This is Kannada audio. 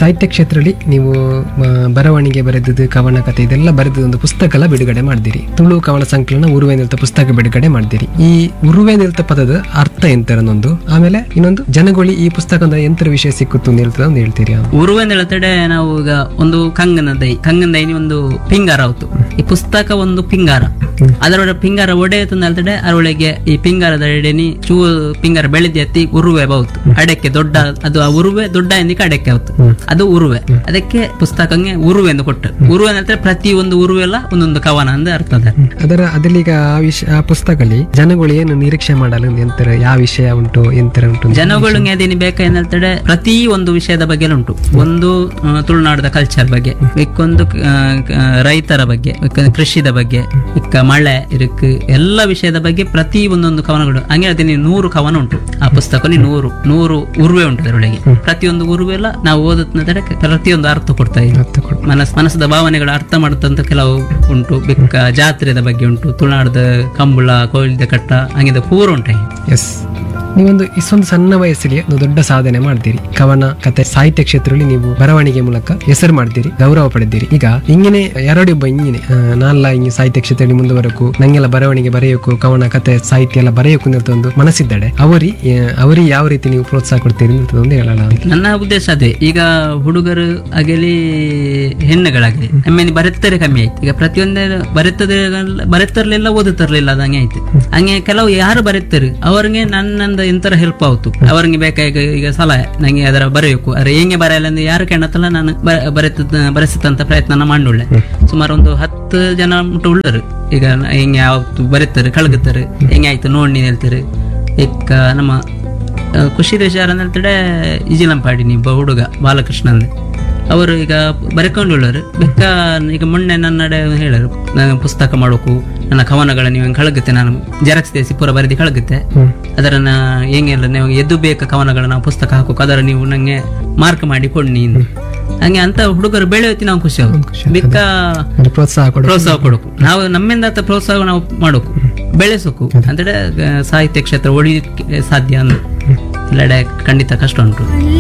ಸಾಹಿತ್ಯ ಕ್ಷೇತ್ರದಲ್ಲಿ ನೀವು ಮ, ಬರವಣಿಗೆ ಬರೆದದ್ದು ಕವನ ಕಥೆ ಇದೆಲ್ಲ ಬರೆದ ಒಂದು ಪುಸ್ತಕ ಎಲ್ಲ ಬಿಡುಗಡೆ ಮಾಡಿದಿರಿ ತುಳು ಕವನ ಸಂಕಲನ ಉರುವೆ ನಿಲ್ತ ಪುಸ್ತಕ ಬಿಡುಗಡೆ ಮಾಡಿದಿರಿ ಈ ಉರುವೆ ನಿಲ್ತ ಪದದ ಅರ್ಥ ಎಂತರನೊಂದು ಆಮೇಲೆ ಇನ್ನೊಂದು ಜನಗೊಳಿ ಈ ಪುಸ್ತಕ ಅಂದ್ರೆ ಎಂತರ ವಿಷಯ ಸಿಕ್ಕುತ್ತು ಅಂತ ಹೇಳ್ತದೆ ಅಂತ ಹೇಳ್ತೀರಿ ಉರುವೆಂದ ಹೇಳ್ತಡೆ ನಾವು ಈಗ ಒಂದು ಕಂಗನ ದೈ ಕಂಗನ ದೈನಿ ಒಂದು ಪಿಂಗಾರ ಆಯ್ತು ಈ ಪುಸ್ತಕ ಒಂದು ಪಿಂಗಾರ ಅದರೊಳಗೆ ಪಿಂಗಾರ ಒಡೆಯಿತು ಅಂತ ಹೇಳ್ತಡೆ ಅದರೊಳಗೆ ಈ ಪಿಂಗಾರದ ಎಡೆನಿ ಚೂ ಪಿಂಗಾರ ಬೆಳೆದಿ ಎತ್ತಿ ಉರುವೆ ಬಹುದು ಅಡಕ್ಕೆ ದೊಡ್ಡ ಅದು ಆ ಉರುವೆ ದೊಡ್ಡ ಎಂದಿಕ್ಕೆ ಅಡಕ್ಕೆ ಆಯ್ತು ಅದು ಉರುವೆ ಅದಕ್ಕೆ ಪುಸ್ತಕಂಗೆ ಉರುವೆ ಎಂದು ಕೊಟ್ಟು ಉರುವೆ ಅಂತ ಹೇಳಿದ್ರೆ ಪ್ರತಿ ಒಂದು ಉರುವೆಲ್ಲ ಒಂದೊಂದು ಕವನ ಅಂತ ಅರ್ಥ ಅದ ಅದರ ಅದಲ್ಲಿ ಈಗ ಆ ವಿಷಯ ಆ ಪುಸ್ತಕದಲ್ಲಿ ಜನಗಳು ಏನು ನಿರೀಕ್ಷೆ ಮಾಡಲು ಎಂತರ ಯಾವ ವಿಷಯ ಉಂಟು ಎಂತರ ಉಂಟು ಅಂತ? ಜನಗಳು ಅದೇನು ಬೇಕಾ ಹೇಳ್ತಡೆ ಪ್ರತಿ ಒಂದು ವಿಷಯದ ಬಗ್ಗೆ ಉಂಟು ಒಂದು ಆ, ತುಳುನಾಡದ ಕಲ್ಚರ್ ಬಗ್ಗೆ ಇಕ್ಕೊಂದು ಆ, ಆ, ರೈತರ ಬಗ್ಗೆ ಇಕ್ಕ ಕೃಷಿದ ಬಗ್ಗೆ ಇಕ್ಕ ಮಳೆ ಇರಕ್ ಎಲ್ಲ ವಿಷಯದ ಬಗ್ಗೆ ಪ್ರತಿ ಒಂದೊಂದು ಕವನಗಳು ಹಂಗೆ ಹೇಳ್ತೀನಿ ನೂರು ಕವನ ಉಂಟು ಆ ಪುಸ್ತಕದಲ್ಲಿ ನೂರು ನೂರು ಉರುವೆ ಉಂಟು ಅದರೊಳಗೆ ಪ್ರತಿಯೊಂದು ಉರುವೆ ಎಲ್ಲ ನಾವು ಓದುತ್ತ ಪ್ರತಿಯೊಂದು ಅರ್ಥ ಕೊಡ್ತಾ ಇದೆ ಅರ್ಥ ಕೊಡು. ಮನಸ್ ಮನಸ್ಸದ ಭಾವನೆಗಳು ಅರ್ಥ ಮಾಡುತ್ತಂತ ಕೆಲವು ಉಂಟು ಬೆಕ್ಕ ಜಾತ್ರೆದ ಬಗ್ಗೆ ಉಂಟು ತುಳುನಾಡದ ಕಂಬಳ ಕೋಯಿಲ್ದ ಕಟ್ಟ ಹಂಗಿದ ಪೂರ ಉಂಟು ಎಸ್ ನೀವೊಂದು ಇಷ್ಟೊಂದು ಸಣ್ಣ ವಯಸ್ಸಲ್ಲಿ ಒಂದು ದೊಡ್ಡ ಸಾಧನೆ ಮಾಡ್ತೀರಿ ಕವನ ಕತೆ ಸಾಹಿತ್ಯ ಕ್ಷೇತ್ರದಲ್ಲಿ ನೀವು ಬರವಣಿಗೆ ಮೂಲಕ ಹೆಸರು ಮಾಡ್ತೀರಿ ಗೌರವ ಪಡೆದಿರಿ ಈಗ ಹಿಂಗೇನೆ ಎರಡೊಬ್ಬ ಹಿಂಗಿನೆ ಆ, ನಾನ್ಲ ಹಿಂಗೆ ಸಾಹಿತ್ಯ ಕ್ಷೇತ್ರದಲ್ಲಿ ಮುಂದುವರಕು ನಂಗೆಲ್ಲ ಬರವಣಿಗೆ ಬರೆಯೋಕು ಕವನ ಕತೆ ಸಾಹಿತ್ಯ ಎಲ್ಲ ಬರೆಯೋಕು ಅಂತ ಒಂದು ಮನಸ್ಸಿದ್ದಾಳೆ ಅವರಿ ಅವರಿಗೆ ಯಾವ ರೀತಿ ನೀವು ಪ್ರೋತ್ಸಾಹ ಕೊಡ್ತೀರಿ ಅಂತ ಒಂದು ಹೇಳಲ್ಲ ನನ್ನ ಉದ್ದೇಶ ಅದೇ ಈಗ ಹುಡುಗರು ಆಗಲಿ ಹೆಣ್ಣುಗಳಾಗಲಿ ಆಮೇಲೆ ಬರೆತ್ತರೆ ಕಮ್ಮಿ ಆಯ್ತು ಈಗ ಪ್ರತಿಯೊಂದೇ ಬರೆತದ ಬರೆತರ್ಲಿಲ್ಲ ಓದುತ್ತರ್ಲಿಲ್ಲ ಅದಂಗೆ ಆಯ್ತು ಹಂಗೆ ಕೆಲವು ಯಾರು ಬರೆತಾರೆ ಅವ್ರಿಗೆ ನನ್ನಂದ ಎಂತರ ಹೆಲ್ಪ್ ಆಯ್ತು ಅವ್ರಿಗೆ ಬೇಕಾಗ ಈಗ ಸಲಹೆ ನಂಗೆ ಅದರ ಬರೆಯಬೇಕು ಅರೆ ಹೆಂಗೆ ಬರೆಯಲ್ಲ ಅಂದ್ರೆ ಯಾರು ಕೇಳತ್ತಲ್ಲ ನಾನು ಬರೆತ ಬರೆಸತಂತ ಪ್ರಯತ್ನ ಮಾಡುಳ್ಳೆ ಸುಮಾರು ಒಂದು ಹತ್ತು ಜನ ಮುಟ್ಟ ಉಳ್ಳರು ಈಗ ಹೆಂಗೆ ಯಾವತ್ತು ಬರೀತಾರೆ ಕಳಗುತ್ತಾರೆ ಹೆಂಗೆ ಆಯ್ತು ನೋಡಿ ಹೇಳ್ತಾರೆ ಇಕ್ಕ ನಮ್ಮ ಆ, ಖುಷಿ ವಿಚಾರ ಅಂತ ಹೇಳ್ತಡೆ ಇಜಿಲಂಪಾಡಿ ನೀ ಒಬ್ಬ ಹುಡುಗ ಬಾಲಕೃಷ್ಣ ಅಂದೆ ಅವರು ಈಗ ಬರೆಕೊಂಡುಳ್ಳರು ಬೆಕ್ಕ ಈಗ ಮೊನ್ನೆ ನನ್ನಡೆ ಹೇಳರು ನಾನು ಪುಸ್ತಕ ಮಾಡೋಕು ನನ್ನ ಕವನಗಳ ನೀವು ಹಿಂಗ್ ಕಳಗುತ್ತೆ ನಾನು ಜೆರಾಕ್ಸ್ ದೇಸಿ ಪೂರ ಬರೆದಿ ಕಳಗುತ್ತೆ ಅದರನ್ನ ಹೆಂಗೆಲ್ಲ ನೀವು ಎದ್ದು ಬೇಕಾ ಕವನಗಳ ನಾವು ಪುಸ್ತಕ ಹಾಕೋಕು ಅದರ ನೀವು ನಂಗೆ ಮಾರ್ಕ್ ಮಾಡಿ ಕೊಡ್ನಿ ಅಂದೆ. ಹಂಗೆ ಅಂತ ಹುಡುಗರು ಬೆಳೆಯುತ್ತಿ ನಾವು ಖುಷಿ ಆಗುತ್ತೆ ಬೆಕ್ಕ ಅಂದ್ರೆ ಪ್ರೋತ್ಸಾಹ ಕೊಡು ಪ್ರೋತ್ಸಾಹ ಕೊಡೋಕು ನಾವು ನಮ್ಮಿಂದ ಆತ ಪ್ರೋತ್ಸಾಹ ನಾವು ಮಾಡೋಕು ಬೆಳೆಸೋಕು ಅಂದ್ರೆ ಸಾಹಿತ್ಯ ಕ್ಷೇತ್ರ ಉಳಿಲಿಕ್ಕೆ ಸಾಧ್ಯ ಅಂದ್ರೆ ಎಲ್ಲೆಡೆ ಖಂಡಿತ ಕಷ್ಟ ಉಂಟು